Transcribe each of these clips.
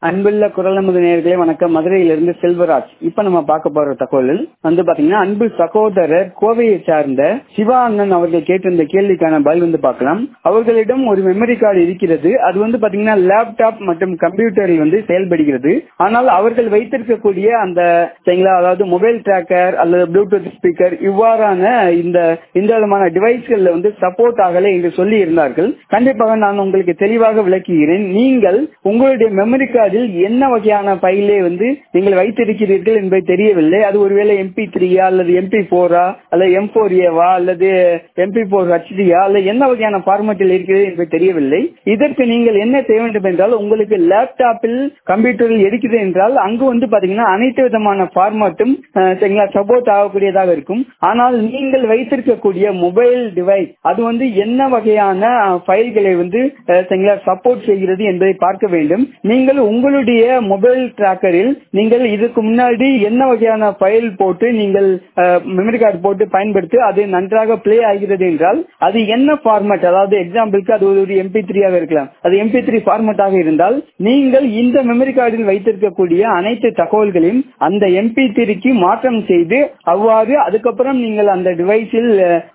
அன்புள்ள குரல் நமது நேர்களே வணக்கம் மதுரையிலிருந்து செல்வராஜ் இப்ப நம்ம பார்க்க போற தகவல் வந்து பாத்தீங்கன்னா அன்பு சகோதரர் கோவையை சார்ந்த சிவா அண்ணன் அவர்கள் கேட்டிருந்த கேள்விக்கான பதில் வந்து பார்க்கலாம் அவர்களிடம் ஒரு மெமரி கார்டு இருக்கிறது அது வந்து பாத்தீங்கன்னா லேப்டாப் மற்றும் கம்ப்யூட்டரில் வந்து செயல்படுகிறது ஆனால் அவர்கள் வைத்திருக்கக்கூடிய அந்த சரிங்களா அதாவது மொபைல் டிராக்கர் அல்லது ப்ளூடூத் ஸ்பீக்கர் இவ்வாறான இந்த இந்த விதமான டிவைஸ்கள்ல வந்து சப்போர்ட் ஆகலை என்று சொல்லி இருந்தார்கள் கண்டிப்பாக நான் உங்களுக்கு தெளிவாக விளக்குகிறேன் நீங்கள் உங்களுடைய மெமரி கார்டில் என்ன வகையான ஃபைலே வந்து நீங்கள் வைத்திருக்கிறீர்கள் என்பது தெரியவில்லை அது ஒருவேளை எம்பி த்ரீயா அல்லது எம்பி போரா அல்லது எம் போர் ஏவா அல்லது எம்பி போர் ஹெச்டியா அல்லது என்ன வகையான ஃபார்மேட்டில் இருக்கிறது என்பது தெரியவில்லை இதற்கு நீங்கள் என்ன செய்ய வேண்டும் என்றால் உங்களுக்கு லேப்டாப்பில் கம்ப்யூட்டரில் எடுக்கிறது என்றால் அங்கு வந்து பாத்தீங்கன்னா அனைத்து விதமான ஃபார்மேட்டும் சரிங்களா சப்போர்ட் ஆகக்கூடியதாக இருக்கும் ஆனால் நீங்கள் வைத்திருக்கக்கூடிய மொபைல் டிவைஸ் அது வந்து என்ன வகையான ஃபைல்களை வந்து சரிங்களா சப்போர்ட் செய்கிறது என்பதை பார்க்க வேண்டும் நீங்கள் உங்களுடைய மொபைல் டிராக்கரில் நீங்கள் இதுக்கு முன்னாடி என்ன வகையான ஃபைல் போட்டு நீங்கள் மெமரி கார்டு போட்டு பயன்படுத்தி அது நன்றாக பிளே ஆகிறது என்றால் அது என்ன ஃபார்மேட் அதாவது எக்ஸாம்பிளுக்கு அது ஒரு எம்பி த்ரீயாக இருக்கலாம் அது எம்பி த்ரீ ஃபார்மேட்டாக இருந்தால் நீங்கள் இந்த மெமரி கார்டில் வைத்திருக்கக்கூடிய அனைத்து தகவல்களையும் அந்த எம்பி த்ரீக்கு மாற்றம் செய்து அவ்வாறு அதுக்கப்புறம் நீங்கள் அந்த டிவைஸில்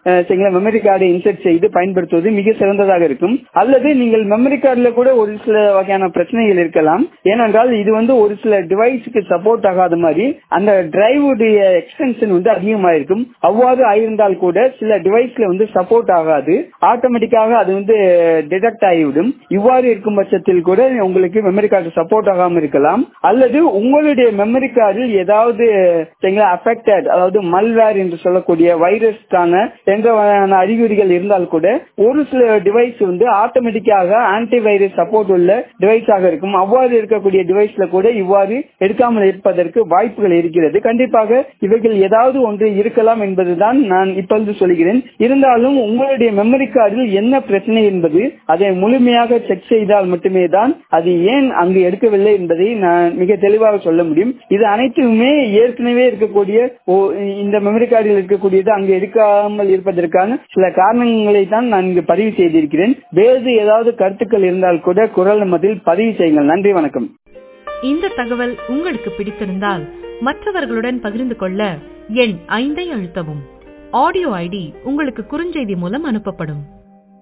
மெமரி கார்டை இன்சர்ட் செய்து பயன்படுத்துவது மிக சிறந்ததாக இருக்கும் அல்லது நீங்கள் மெமரி கார்டில் கூட ஒரு சில வகையான பிரச்சனைகள் இருக்கலாம் ஏனென்றால் இது வந்து ஒரு சில டிவைஸுக்கு சப்போர்ட் ஆகாத மாதிரி அந்த டிரைவுடைய எக்ஸ்டென்ஷன் வந்து அதிகமாக இருக்கும் அவ்வாறு ஆயிருந்தால் கூட சில டிவைஸ்ல வந்து சப்போர்ட் ஆகாது ஆட்டோமேட்டிக்காக அது வந்து டிடெக்ட் ஆகிவிடும் இவ்வாறு இருக்கும் பட்சத்தில் கூட உங்களுக்கு மெமரி கார்டு சப்போர்ட் ஆகாம இருக்கலாம் அல்லது உங்களுடைய மெமரி கார்டில் ஏதாவது அஃபெக்டட் அதாவது மல்வேர் என்று சொல்லக்கூடிய வைரஸ்க்கான என்ற அறிகுறிகள் இருந்தால் கூட ஒரு சில டிவைஸ் வந்து ஆட்டோமேட்டிக்காக ஆன்டி வைரஸ் சப்போர்ட் உள்ள டிவைஸாக இருக்கும் அவ்வாறு இருக்கக்கூடிய டிவைஸ்ல கூட இவ்வாறு எடுக்காமல் இருப்பதற்கு வாய்ப்புகள் இருக்கிறது கண்டிப்பாக இவைகள் ஏதாவது ஒன்று இருக்கலாம் என்பதுதான் நான் இப்பொழுது சொல்கிறேன் இருந்தாலும் உங்களுடைய மெமரி கார்டில் என்ன பிரச்சனை என்பது அதை முழுமையாக செக் செய்தால் மட்டுமே தான் அது ஏன் அங்கு எடுக்கவில்லை என்பதை நான் மிக தெளிவாக சொல்ல முடியும் இது அனைத்துமே ஏற்கனவே இருக்கக்கூடிய இந்த மெமரி கார்டில் இருக்கக்கூடியது அங்கு எடுக்காமல் இருப்பதற்கான சில காரணங்களை தான் நான் இங்கு பதிவு செய்திருக்கிறேன் வேறு ஏதாவது கருத்துக்கள் இருந்தால் கூட குரல் மதில் பதிவு செய்யுங்கள் நன்றி வணக்கம் இந்த தகவல் உங்களுக்கு பிடித்திருந்தால் மற்றவர்களுடன் பகிர்ந்து கொள்ள எண் ஐந்தை அழுத்தவும் ஆடியோ ஐடி உங்களுக்கு குறுஞ்செய்தி மூலம் அனுப்பப்படும்